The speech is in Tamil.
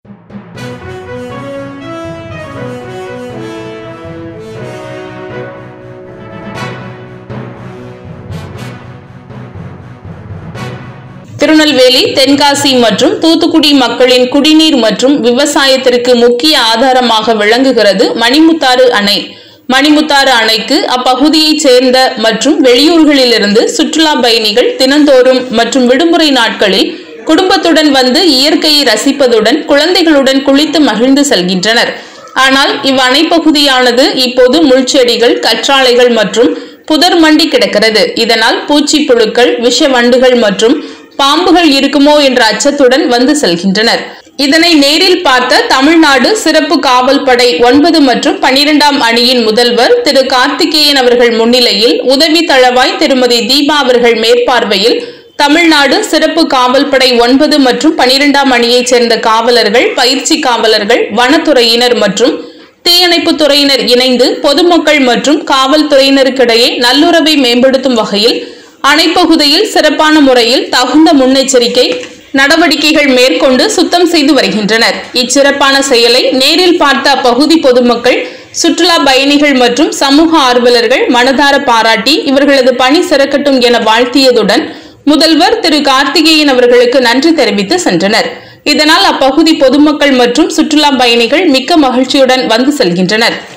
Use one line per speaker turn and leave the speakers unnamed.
திருநெல்வேலி தென்காசி மற்றும் தூத்துக்குடி மக்களின் குடிநீர் மற்றும் விவசாயத்திற்கு முக்கிய ஆதாரமாக விளங்குகிறது மணிமுத்தாறு அணை மணிமுத்தாறு அணைக்கு அப்பகுதியைச் சேர்ந்த மற்றும் வெளியூர்களிலிருந்து சுற்றுலா பயணிகள் தினந்தோறும் மற்றும் விடுமுறை நாட்களில் குடும்பத்துடன் வந்து இயற்கையை ரசிப்பதுடன் குழந்தைகளுடன் குளித்து மகிழ்ந்து செல்கின்றனர் ஆனால் இவ்வணை பகுதியானது இப்போது முள்செடிகள் கற்றாழைகள் மற்றும் புதர் மண்டி கிடக்கிறது இதனால் பூச்சி புழுக்கள் விஷ வண்டுகள் மற்றும் பாம்புகள் இருக்குமோ என்ற அச்சத்துடன் வந்து செல்கின்றனர் இதனை நேரில் பார்த்த தமிழ்நாடு சிறப்பு காவல் படை ஒன்பது மற்றும் பனிரெண்டாம் அணியின் முதல்வர் திரு கார்த்திகேயன் அவர்கள் முன்னிலையில் உதவி தளவாய் திருமதி தீபா அவர்கள் மேற்பார்வையில் தமிழ்நாடு சிறப்பு காவல் படை ஒன்பது மற்றும் பனிரெண்டாம் அணியைச் சேர்ந்த காவலர்கள் பயிற்சி காவலர்கள் வனத்துறையினர் மற்றும் தீயணைப்புத் துறையினர் இணைந்து பொதுமக்கள் மற்றும் காவல்துறையினருக்கிடையே நல்லுறவை மேம்படுத்தும் வகையில் அணைப்பகுதியில் சிறப்பான முறையில் தகுந்த முன்னெச்சரிக்கை நடவடிக்கைகள் மேற்கொண்டு சுத்தம் செய்து வருகின்றனர் இச்சிறப்பான செயலை நேரில் பார்த்த அப்பகுதி பொதுமக்கள் சுற்றுலா பயணிகள் மற்றும் சமூக ஆர்வலர்கள் மனதார பாராட்டி இவர்களது பணி சிறக்கட்டும் என வாழ்த்தியதுடன் முதல்வர் திரு கார்த்திகேயன் அவர்களுக்கு நன்றி தெரிவித்து சென்றனர் இதனால் அப்பகுதி பொதுமக்கள் மற்றும் சுற்றுலா பயணிகள் மிக்க மகிழ்ச்சியுடன் வந்து செல்கின்றனர்